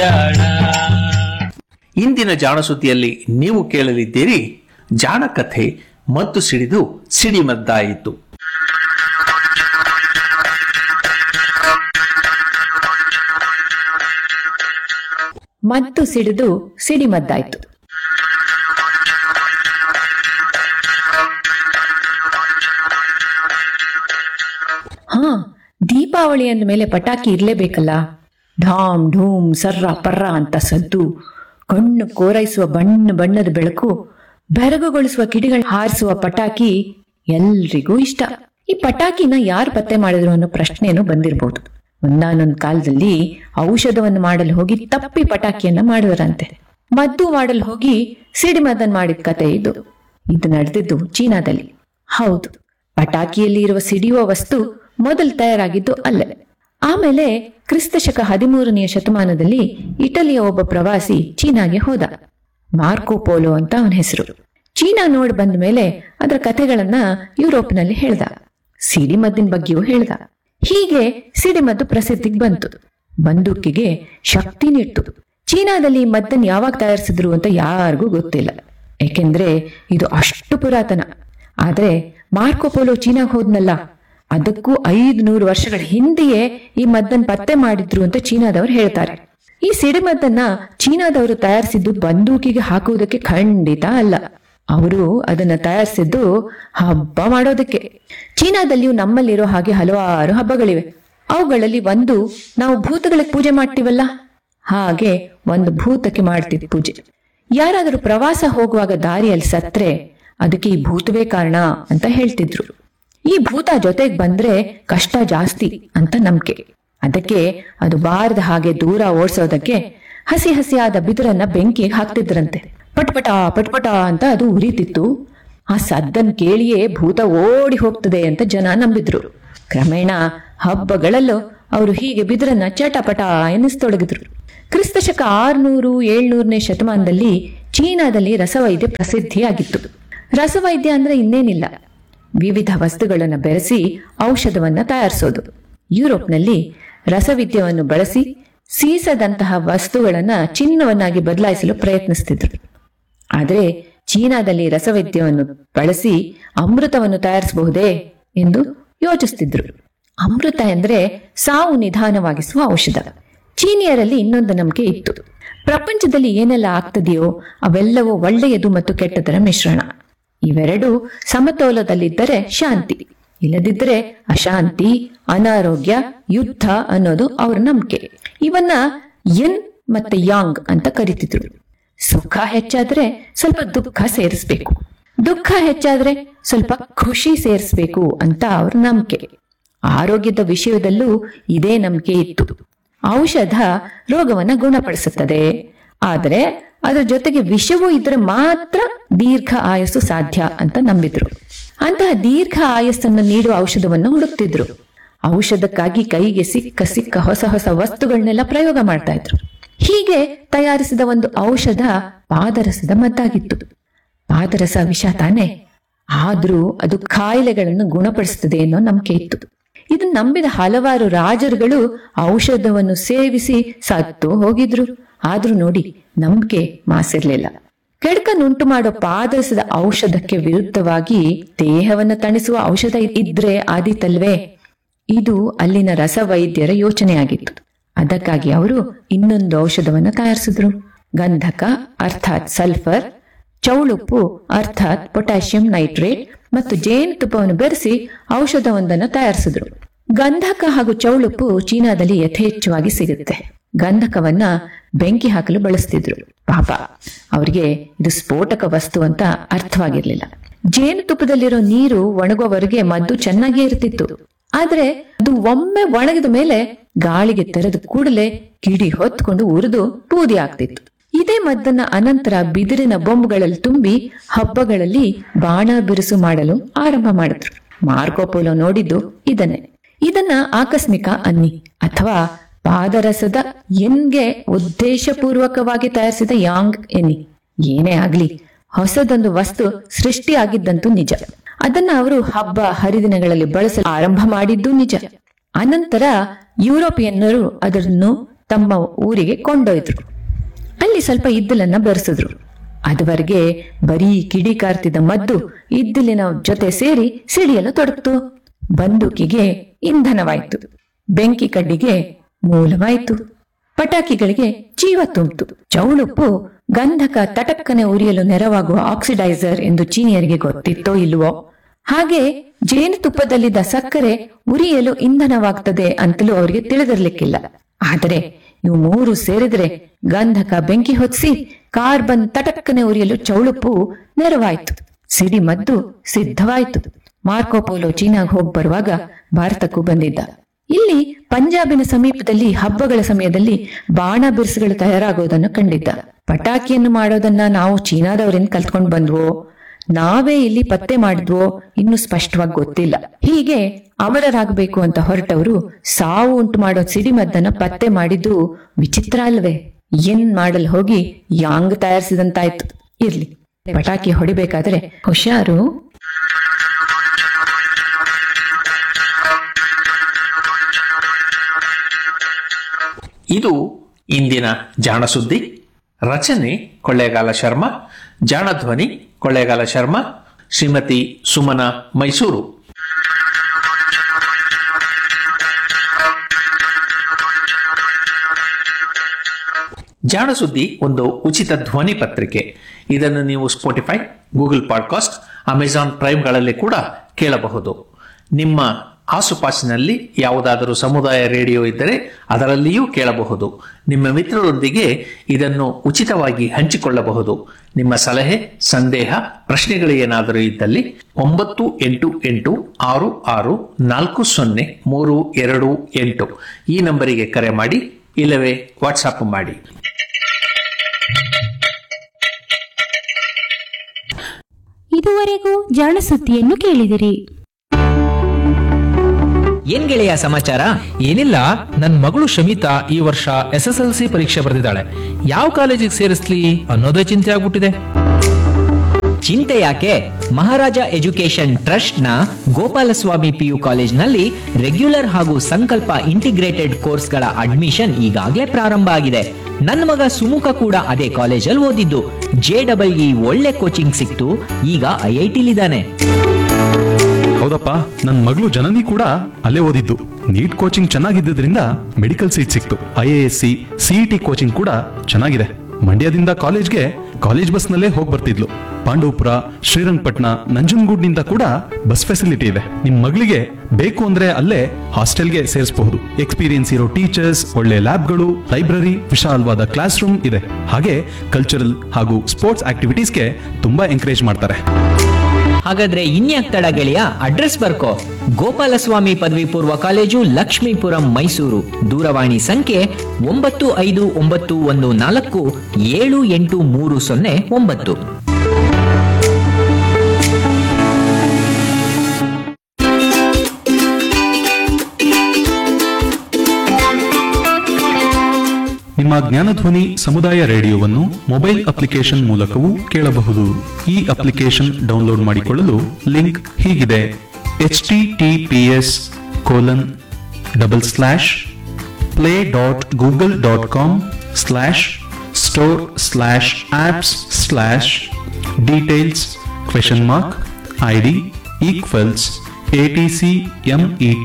ಇಂದಿನ ಜಾಣ ಸುದ್ದಿಯಲ್ಲಿ ನೀವು ಕೇಳಲಿದ್ದೀರಿ ಜಾಣ ಕಥೆ ಮತ್ತು ಸಿಡಿದು ಸಿಡಿಮದ್ದಾಯಿತು ಮತ್ತು ಸಿಡಿದು ಸಿಡಿಮದ್ದಾಯ್ತು ಹಾ ದೀಪಾವಳಿ ಅಂದ ಮೇಲೆ ಪಟಾಕಿ ಇರ್ಲೇಬೇಕಲ್ಲ ಢಾಮ್ ಢೂಮ್ ಸರ್ರ ಪರ್ರ ಅಂತ ಸದ್ದು ಕಣ್ಣು ಕೋರೈಸುವ ಬಣ್ಣ ಬಣ್ಣದ ಬೆಳಕು ಬೆರಗುಗೊಳಿಸುವ ಕಿಡಿಗಳು ಹಾರಿಸುವ ಪಟಾಕಿ ಎಲ್ರಿಗೂ ಇಷ್ಟ ಈ ಪಟಾಕಿನ ಯಾರು ಪತ್ತೆ ಮಾಡಿದ್ರು ಅನ್ನೋ ಪ್ರಶ್ನೆನೂ ಬಂದಿರಬಹುದು ಒಂದಾನೊಂದು ಕಾಲದಲ್ಲಿ ಔಷಧವನ್ನು ಮಾಡಲು ಹೋಗಿ ತಪ್ಪಿ ಪಟಾಕಿಯನ್ನ ಮಾಡಿದರಂತೆ ಮದ್ದು ಮಾಡಲು ಹೋಗಿ ಸಿಡಿಮದ್ದನ್ ಮಾಡಿದ ಕತೆ ಇದು ಇದು ನಡೆದಿದ್ದು ಚೀನಾದಲ್ಲಿ ಹೌದು ಪಟಾಕಿಯಲ್ಲಿ ಇರುವ ಸಿಡಿಯುವ ವಸ್ತು ಮೊದಲು ತಯಾರಾಗಿದ್ದು ಅಲ್ಲೇ ಆಮೇಲೆ ಕ್ರಿಸ್ತ ಶಕ ಹದಿಮೂರನೆಯ ಶತಮಾನದಲ್ಲಿ ಇಟಲಿಯ ಒಬ್ಬ ಪ್ರವಾಸಿ ಚೀನಾಗೆ ಹೋದ ಮಾರ್ಕೋ ಪೋಲೋ ಅಂತ ಅವನ ಹೆಸರು ಚೀನಾ ನೋಡಿ ಬಂದ ಮೇಲೆ ಅದರ ಕಥೆಗಳನ್ನ ಯುರೋಪ್ನಲ್ಲಿ ಹೇಳ್ದ ಸಿಡಿಮದ್ದಿನ ಬಗ್ಗೆಯೂ ಹೇಳ್ದ ಹೀಗೆ ಸಿಡಿಮದ್ದು ಪ್ರಸಿದ್ಧಿಗೆ ಬಂತು ಬಂದೂಕಿಗೆ ಶಕ್ತಿ ನೀಡ್ತು ಚೀನಾದಲ್ಲಿ ಈ ಮದ್ದನ್ನು ಯಾವಾಗ ತಯಾರಿಸಿದ್ರು ಅಂತ ಯಾರಿಗೂ ಗೊತ್ತಿಲ್ಲ ಏಕೆಂದ್ರೆ ಇದು ಅಷ್ಟು ಪುರಾತನ ಆದ್ರೆ ಮಾರ್ಕೋ ಪೋಲೋ ಚೀನಾಗ್ ಹೋದ್ನಲ್ಲ ಅದಕ್ಕೂ ಐದು ನೂರು ವರ್ಷಗಳ ಹಿಂದೆಯೇ ಈ ಮದ್ದನ್ನು ಪತ್ತೆ ಮಾಡಿದ್ರು ಅಂತ ಚೀನಾದವರು ಹೇಳ್ತಾರೆ ಈ ಸಿಡಿಮದ್ದನ್ನ ಚೀನಾದವರು ತಯಾರಿಸಿದ್ದು ಬಂದೂಕಿಗೆ ಹಾಕುವುದಕ್ಕೆ ಖಂಡಿತ ಅಲ್ಲ ಅವರು ಅದನ್ನ ತಯಾರಿಸಿದ್ದು ಹಬ್ಬ ಮಾಡೋದಕ್ಕೆ ಚೀನಾದಲ್ಲಿಯೂ ನಮ್ಮಲ್ಲಿರೋ ಹಾಗೆ ಹಲವಾರು ಹಬ್ಬಗಳಿವೆ ಅವುಗಳಲ್ಲಿ ಒಂದು ನಾವು ಭೂತಗಳಿಗೆ ಪೂಜೆ ಮಾಡ್ತೀವಲ್ಲ ಹಾಗೆ ಒಂದು ಭೂತಕ್ಕೆ ಮಾಡ್ತಿದ್ ಪೂಜೆ ಯಾರಾದರೂ ಪ್ರವಾಸ ಹೋಗುವಾಗ ದಾರಿಯಲ್ಲಿ ಸತ್ರೆ ಅದಕ್ಕೆ ಈ ಭೂತವೇ ಕಾರಣ ಅಂತ ಹೇಳ್ತಿದ್ರು ಈ ಭೂತ ಜೊತೆಗೆ ಬಂದ್ರೆ ಕಷ್ಟ ಜಾಸ್ತಿ ಅಂತ ನಂಬಿಕೆ ಅದಕ್ಕೆ ಅದು ಬಾರದ ಹಾಗೆ ದೂರ ಓಡಿಸೋದಕ್ಕೆ ಹಸಿ ಹಸಿಯಾದ ಬಿದಿರನ್ನ ಬೆಂಕಿಗೆ ಹಾಕ್ತಿದ್ರಂತೆ ಪಟ್ಪಟ ಪಟ್ಪಟ ಅಂತ ಅದು ಉರಿತಿತ್ತು ಆ ಸದ್ದನ್ ಕೇಳಿಯೇ ಭೂತ ಓಡಿ ಹೋಗ್ತದೆ ಅಂತ ಜನ ನಂಬಿದ್ರು ಕ್ರಮೇಣ ಹಬ್ಬಗಳಲ್ಲೂ ಅವರು ಹೀಗೆ ಬಿದಿರನ್ನ ಚಟಪಟ ಎನ್ನಿಸ್ತೊಡಗಿದ್ರು ಕ್ರಿಸ್ತ ಶಕ ಆರ್ನೂರು ಏಳ್ನೂರನೇ ಶತಮಾನದಲ್ಲಿ ಚೀನಾದಲ್ಲಿ ರಸವೈದ್ಯ ಪ್ರಸಿದ್ಧಿಯಾಗಿತ್ತು ರಸವೈದ್ಯ ಅಂದ್ರೆ ಇನ್ನೇನಿಲ್ಲ ವಿವಿಧ ವಸ್ತುಗಳನ್ನು ಬೆರೆಸಿ ಔಷಧವನ್ನ ತಯಾರಿಸೋದು ಯುರೋಪ್ನಲ್ಲಿ ರಸವಿದ್ಯವನ್ನು ಬಳಸಿ ಸೀಸದಂತಹ ವಸ್ತುಗಳನ್ನ ಚಿನ್ನವನ್ನಾಗಿ ಬದಲಾಯಿಸಲು ಪ್ರಯತ್ನಿಸ್ತಿದ್ರು ಆದರೆ ಚೀನಾದಲ್ಲಿ ರಸವೈದ್ಯವನ್ನು ಬಳಸಿ ಅಮೃತವನ್ನು ತಯಾರಿಸಬಹುದೇ ಎಂದು ಯೋಚಿಸ್ತಿದ್ರು ಅಮೃತ ಎಂದ್ರೆ ಸಾವು ನಿಧಾನವಾಗಿಸುವ ಔಷಧ ಚೀನಿಯರಲ್ಲಿ ಇನ್ನೊಂದು ನಂಬಿಕೆ ಇತ್ತು ಪ್ರಪಂಚದಲ್ಲಿ ಏನೆಲ್ಲ ಆಗ್ತದೆಯೋ ಅವೆಲ್ಲವೂ ಒಳ್ಳೆಯದು ಮತ್ತು ಕೆಟ್ಟದರ ಮಿಶ್ರಣ ಇವೆರಡು ಸಮತೋಲದಲ್ಲಿದ್ದರೆ ಶಾಂತಿ ಇಲ್ಲದಿದ್ದರೆ ಅಶಾಂತಿ ಅನಾರೋಗ್ಯ ಯುದ್ಧ ಅನ್ನೋದು ಅವರ ನಂಬಿಕೆ ಇವನ್ನ ಯನ್ ಮತ್ತೆ ಯಾಂಗ್ ಅಂತ ಕರಿತಿದ್ರು ಸುಖ ಹೆಚ್ಚಾದ್ರೆ ಸ್ವಲ್ಪ ದುಃಖ ಸೇರಿಸ್ಬೇಕು ದುಃಖ ಹೆಚ್ಚಾದ್ರೆ ಸ್ವಲ್ಪ ಖುಷಿ ಸೇರಿಸ್ಬೇಕು ಅಂತ ಅವ್ರ ನಂಬಿಕೆ ಆರೋಗ್ಯದ ವಿಷಯದಲ್ಲೂ ಇದೇ ನಂಬಿಕೆ ಇತ್ತು ಔಷಧ ರೋಗವನ್ನ ಗುಣಪಡಿಸುತ್ತದೆ ಆದರೆ ಅದರ ಜೊತೆಗೆ ವಿಷವೂ ಇದ್ರೆ ಮಾತ್ರ ದೀರ್ಘ ಆಯಸ್ಸು ಸಾಧ್ಯ ಅಂತ ನಂಬಿದ್ರು ಅಂತಹ ದೀರ್ಘ ಆಯಸ್ಸನ್ನು ನೀಡುವ ಔಷಧವನ್ನು ಹುಡುಕ್ತಿದ್ರು ಔಷಧಕ್ಕಾಗಿ ಕೈಗೆ ಸಿಕ್ಕ ಸಿಕ್ಕ ಹೊಸ ಹೊಸ ವಸ್ತುಗಳನ್ನೆಲ್ಲ ಪ್ರಯೋಗ ಮಾಡ್ತಾ ಇದ್ರು ಹೀಗೆ ತಯಾರಿಸಿದ ಒಂದು ಔಷಧ ಪಾದರಸದ ಮದ್ದಾಗಿತ್ತು ಪಾದರಸ ವಿಷ ತಾನೆ ಆದ್ರೂ ಅದು ಕಾಯಿಲೆಗಳನ್ನು ಗುಣಪಡಿಸುತ್ತದೆ ಅನ್ನೋ ನಂಬಿಕೆ ಇತ್ತು ಇದನ್ನ ನಂಬಿದ ಹಲವಾರು ರಾಜರುಗಳು ಔಷಧವನ್ನು ಸೇವಿಸಿ ಸತ್ತು ಹೋಗಿದ್ರು ಆದ್ರೂ ನೋಡಿ ನಂಬಿಕೆ ಮಾಸಿರ್ಲಿಲ್ಲ ಕೆಡಕನ್ನುಂಟು ಮಾಡೋ ಪಾದರಸದ ಔಷಧಕ್ಕೆ ವಿರುದ್ಧವಾಗಿ ದೇಹವನ್ನು ತಣಿಸುವ ಔಷಧ ಇದ್ರೆ ಆದೀತಲ್ವೇ ಇದು ಅಲ್ಲಿನ ರಸವೈದ್ಯರ ಯೋಚನೆಯಾಗಿತ್ತು ಅದಕ್ಕಾಗಿ ಅವರು ಇನ್ನೊಂದು ಔಷಧವನ್ನು ತಯಾರಿಸಿದ್ರು ಗಂಧಕ ಅರ್ಥಾತ್ ಸಲ್ಫರ್ ಚೌಳುಪ್ಪು ಅರ್ಥಾತ್ ಪೊಟ್ಯಾಷಿಯಂ ನೈಟ್ರೇಟ್ ಮತ್ತು ಜೇನುತುಪ್ಪವನ್ನು ಬೆರೆಸಿ ಔಷಧವೊಂದನ್ನು ತಯಾರಿಸಿದ್ರು ಗಂಧಕ ಹಾಗೂ ಚೌಳುಪ್ಪು ಚೀನಾದಲ್ಲಿ ಯಥೇಚ್ಛವಾಗಿ ಸಿಗುತ್ತೆ ಗಂಧಕವನ್ನ ಬೆಂಕಿ ಹಾಕಲು ಬಳಸ್ತಿದ್ರು ಪಾಪ ಅವರಿಗೆ ಇದು ಸ್ಫೋಟಕ ವಸ್ತು ಅಂತ ಅರ್ಥವಾಗಿರ್ಲಿಲ್ಲ ಜೇನುತುಪ್ಪದಲ್ಲಿರೋ ನೀರು ಒಣಗುವವರೆಗೆ ಮದ್ದು ಚೆನ್ನಾಗೇ ಇರ್ತಿತ್ತು ಆದ್ರೆ ಅದು ಒಮ್ಮೆ ಒಣಗಿದ ಮೇಲೆ ಗಾಳಿಗೆ ತೆರೆದ ಕೂಡಲೇ ಕಿಡಿ ಹೊತ್ಕೊಂಡು ಉರಿದು ಬೂದಿ ಆಗ್ತಿತ್ತು ಇದೇ ಮದ್ದನ್ನ ಅನಂತರ ಬಿದಿರಿನ ಬೊಂಬುಗಳಲ್ಲಿ ತುಂಬಿ ಹಬ್ಬಗಳಲ್ಲಿ ಬಾಣ ಬಿರುಸು ಮಾಡಲು ಆರಂಭ ಮಾಡಿದ್ರು ಮಾರ್ಕೋಪೋಲೋ ನೋಡಿದ್ದು ಇದನ್ನೇ ಇದನ್ನ ಆಕಸ್ಮಿಕ ಅನ್ನಿ ಅಥವಾ ಪಾದರಸದ ಎನ್ಗೆ ಉದ್ದೇಶಪೂರ್ವಕವಾಗಿ ತಯಾರಿಸಿದ ಯಾಂಗ್ ಎನ್ನಿ ಏನೇ ಆಗ್ಲಿ ಹೊಸದೊಂದು ವಸ್ತು ಸೃಷ್ಟಿಯಾಗಿದ್ದಂತೂ ನಿಜ ಅದನ್ನ ಅವರು ಹಬ್ಬ ಹರಿದಿನಗಳಲ್ಲಿ ಬಳಸಲು ಆರಂಭ ಮಾಡಿದ್ದು ನಿಜ ಅನಂತರ ಯುರೋಪಿಯನ್ನರು ಅದನ್ನು ತಮ್ಮ ಊರಿಗೆ ಕೊಂಡೊಯ್ದ್ರು ಅಲ್ಲಿ ಸ್ವಲ್ಪ ಇದ್ದಲನ್ನ ಬೆರೆಸಿದ್ರು ಅದುವರೆಗೆ ಬರೀ ಕಿಡಿ ಕಾರ್ತಿದ್ದ ಮದ್ದು ಇದ್ದಲಿನ ಜೊತೆ ಸೇರಿ ಸಿಡಿಯಲು ತೊಡಗ್ತು ಬಂದೂಕಿಗೆ ಇಂಧನವಾಯ್ತು ಬೆಂಕಿ ಕಡ್ಡಿಗೆ ಮೂಲವಾಯ್ತು ಪಟಾಕಿಗಳಿಗೆ ಜೀವ ತುಂಬಿತು ಚೌಳುಪ್ಪು ಗಂಧಕ ತಟಕ್ಕನೆ ಉರಿಯಲು ನೆರವಾಗುವ ಆಕ್ಸಿಡೈಸರ್ ಎಂದು ಚೀನಿಯರಿಗೆ ಗೊತ್ತಿತ್ತೋ ಇಲ್ವೋ ಹಾಗೆ ಜೇನುತುಪ್ಪದಲ್ಲಿದ್ದ ಸಕ್ಕರೆ ಉರಿಯಲು ಇಂಧನವಾಗ್ತದೆ ಅಂತಲೂ ಅವರಿಗೆ ತಿಳಿದಿರ್ಲಿಕ್ಕಿಲ್ಲ ಆದರೆ ಇವು ಮೂರು ಸೇರಿದ್ರೆ ಗಂಧಕ ಬೆಂಕಿ ಹೊತ್ತಿಸಿ ಕಾರ್ಬನ್ ತಟಕ್ಕನೆ ಉರಿಯಲು ಚೌಳುಪ್ಪು ನೆರವಾಯ್ತು ಸಿಡಿ ಮದ್ದು ಸಿದ್ಧವಾಯ್ತು ಮಾರ್ಕೋಪೋಲೋ ಚೀನಾಗ್ ಹೋಗಿ ಬರುವಾಗ ಭಾರತಕ್ಕೂ ಬಂದಿದ್ದ ಇಲ್ಲಿ ಪಂಜಾಬಿನ ಸಮೀಪದಲ್ಲಿ ಹಬ್ಬಗಳ ಸಮಯದಲ್ಲಿ ಬಾಣ ಬಿರುಸುಗಳು ತಯಾರಾಗೋದನ್ನು ಕಂಡಿದ್ದ ಪಟಾಕಿಯನ್ನು ಮಾಡೋದನ್ನ ನಾವು ಚೀನಾದವರಿಂದ ಕಲ್ತ್ಕೊಂಡ್ ಬಂದ್ವೋ ನಾವೇ ಇಲ್ಲಿ ಪತ್ತೆ ಮಾಡಿದ್ವೋ ಇನ್ನು ಸ್ಪಷ್ಟವಾಗಿ ಗೊತ್ತಿಲ್ಲ ಹೀಗೆ ಅಮರರಾಗಬೇಕು ಅಂತ ಹೊರಟವರು ಸಾವು ಉಂಟು ಮಾಡೋ ಸಿಡಿಮದ್ದನ್ನ ಪತ್ತೆ ಮಾಡಿದ್ದು ವಿಚಿತ್ರ ಅಲ್ವೇ ಏನ್ ಮಾಡಲ್ ಹೋಗಿ ಯಾಂಗ್ ತಯಾರಿಸಿದಂತಾಯ್ತು ಇರ್ಲಿ ಪಟಾಕಿ ಹೊಡಿಬೇಕಾದ್ರೆ ಹುಷಾರು ಇದು ಇಂದಿನ ಜಾಣ ಸುದ್ದಿ ರಚನೆ ಕೊಳ್ಳೇಗಾಲ ಶರ್ಮಾ ಜಾಣಧ್ವನಿ ಕೊಳ್ಳೇಗಾಲ ಶರ್ಮಾ ಶ್ರೀಮತಿ ಸುಮನ ಮೈಸೂರು ಜಾಣ ಸುದ್ದಿ ಒಂದು ಉಚಿತ ಧ್ವನಿ ಪತ್ರಿಕೆ ಇದನ್ನು ನೀವು ಸ್ಪೋಟಿಫೈ ಗೂಗಲ್ ಪಾಡ್ಕಾಸ್ಟ್ ಅಮೆಜಾನ್ ಪ್ರೈಮ್ಗಳಲ್ಲಿ ಕೂಡ ಕೇಳಬಹುದು ನಿಮ್ಮ ಆಸುಪಾಸಿನಲ್ಲಿ ಯಾವುದಾದರೂ ಸಮುದಾಯ ರೇಡಿಯೋ ಇದ್ದರೆ ಅದರಲ್ಲಿಯೂ ಕೇಳಬಹುದು ನಿಮ್ಮ ಮಿತ್ರರೊಂದಿಗೆ ಇದನ್ನು ಉಚಿತವಾಗಿ ಹಂಚಿಕೊಳ್ಳಬಹುದು ನಿಮ್ಮ ಸಲಹೆ ಸಂದೇಹ ಪ್ರಶ್ನೆಗಳು ಏನಾದರೂ ಇದ್ದಲ್ಲಿ ಒಂಬತ್ತು ಎಂಟು ಎಂಟು ಆರು ಆರು ನಾಲ್ಕು ಸೊನ್ನೆ ಮೂರು ಎರಡು ಎಂಟು ಈ ನಂಬರಿಗೆ ಕರೆ ಮಾಡಿ ಇಲ್ಲವೇ ವಾಟ್ಸಾಪ್ ಮಾಡಿ ಇದುವರೆಗೂ ಜಾಣ ಸುದ್ದಿಯನ್ನು ಕೇಳಿದಿರಿ ಏನ್ ಗೆಳೆಯ ಸಮಾಚಾರ ಏನಿಲ್ಲ ನನ್ ಮಗಳು ಶಮಿತಾ ಈ ವರ್ಷ ಎಸ್ ಎಸ್ ಎಲ್ ಸಿ ಪರೀಕ್ಷೆ ಬರೆದಿದ್ದಾಳೆ ಯಾವ ಕಾಲೇಜಿಗೆ ಸೇರಿಸ್ಲಿ ಅನ್ನೋದೇ ಚಿಂತೆ ಆಗ್ಬಿಟ್ಟಿದೆ ಚಿಂತೆ ಯಾಕೆ ಮಹಾರಾಜ ಎಜುಕೇಶನ್ ಟ್ರಸ್ಟ್ ನ ಗೋಪಾಲಸ್ವಾಮಿ ಪಿಯು ಕಾಲೇಜ್ನಲ್ಲಿ ರೆಗ್ಯುಲರ್ ಹಾಗೂ ಸಂಕಲ್ಪ ಇಂಟಿಗ್ರೇಟೆಡ್ ಕೋರ್ಸ್ಗಳ ಅಡ್ಮಿಷನ್ ಈಗಾಗಲೇ ಪ್ರಾರಂಭ ಆಗಿದೆ ನನ್ನ ಮಗ ಸುಮುಖ ಕೂಡ ಅದೇ ಕಾಲೇಜಲ್ಲಿ ಓದಿದ್ದು ಜೆ ಡಬಲ್ ಇ ಒಳ್ಳೆ ಕೋಚಿಂಗ್ ಸಿಕ್ತು ಈಗ ಐ ಐ ಟಿಲಿದ್ದಾನೆ ಹೌದಪ್ಪ ನನ್ನ ಮಗಳು ಜನನಿ ಕೂಡ ಅಲ್ಲೇ ಓದಿದ್ದು ನೀಟ್ ಕೋಚಿಂಗ್ ಚೆನ್ನಾಗಿದ್ದರಿಂದ ಮೆಡಿಕಲ್ ಸೀಟ್ ಸಿಕ್ತು I A S C CET coaching ಕೂಡ ಚೆನ್ನಾಗಿದೆ ಮಂಡ್ಯದಿಂದ ಕಾಲೇಜ್ಗೆ ಕಾಲೇಜ್ ಬಸ್ನಲ್ಲೇ ಹೋಗಿ ಬರ್ತಿದ್ಲು ಪಾಂಡವಪುರ ಶ್ರೀರಂಗಪಟ್ಟಣ ನಂಜನಗೂಡ್ನಿಂದ ಕೂಡ ಬಸ್ ಫೆಸಿಲಿಟಿ ಇದೆ ನಿಮ್ ಮಗಳಿಗೆ ಬೇಕು ಅಂದ್ರೆ ಅಲ್ಲೇ ಹಾಸ್ಟೆಲ್ಗೆ ಸೇರಿಸಬಹುದು ಎಕ್ಸ್ಪೀರಿಯನ್ಸ್ ಇರೋ ಟೀಚರ್ಸ್ ಒಳ್ಳೆ ಲ್ಯಾಬ್ಗಳು ಲೈಬ್ರರಿ ವಿಶಾಲವಾದ ಕ್ಲಾಸ್ ರೂಮ್ ಇದೆ ಹಾಗೆ ಕಲ್ಚರಲ್ ಹಾಗೂ ಸ್ಪೋರ್ಟ್ಸ್ ಆಕ್ಟಿವಿಟೀಸ್ಗೆ ತುಂಬಾ ಎಂಕರೇಜ್ ಮಾಡ್ತಾರೆ ಹಾಗಾದ್ರೆ ಇನ್ಯಾಕ್ ತಡ ಗೆಳೆಯ ಅಡ್ರೆಸ್ ಬರ್ಕೋ ಗೋಪಾಲಸ್ವಾಮಿ ಪದವಿ ಪೂರ್ವ ಕಾಲೇಜು ಲಕ್ಷ್ಮೀಪುರಂ ಮೈಸೂರು ದೂರವಾಣಿ ಸಂಖ್ಯೆ ಒಂಬತ್ತು ಐದು ಒಂಬತ್ತು ಒಂದು ನಾಲ್ಕು ಏಳು ಎಂಟು ಮೂರು ಸೊನ್ನೆ ಒಂಬತ್ತು ನಿಮ್ಮ ಜ್ಞಾನಧ್ವನಿ ಸಮುದಾಯ ರೇಡಿಯೋವನ್ನು ಮೊಬೈಲ್ ಅಪ್ಲಿಕೇಶನ್ ಮೂಲಕವೂ ಕೇಳಬಹುದು ಈ ಅಪ್ಲಿಕೇಶನ್ ಡೌನ್ಲೋಡ್ ಮಾಡಿಕೊಳ್ಳಲು ಲಿಂಕ್ ಹೀಗಿದೆ H T T P S colon double slash play dot Google dot com slash store slash apps slash details question mark I D equals A T C M E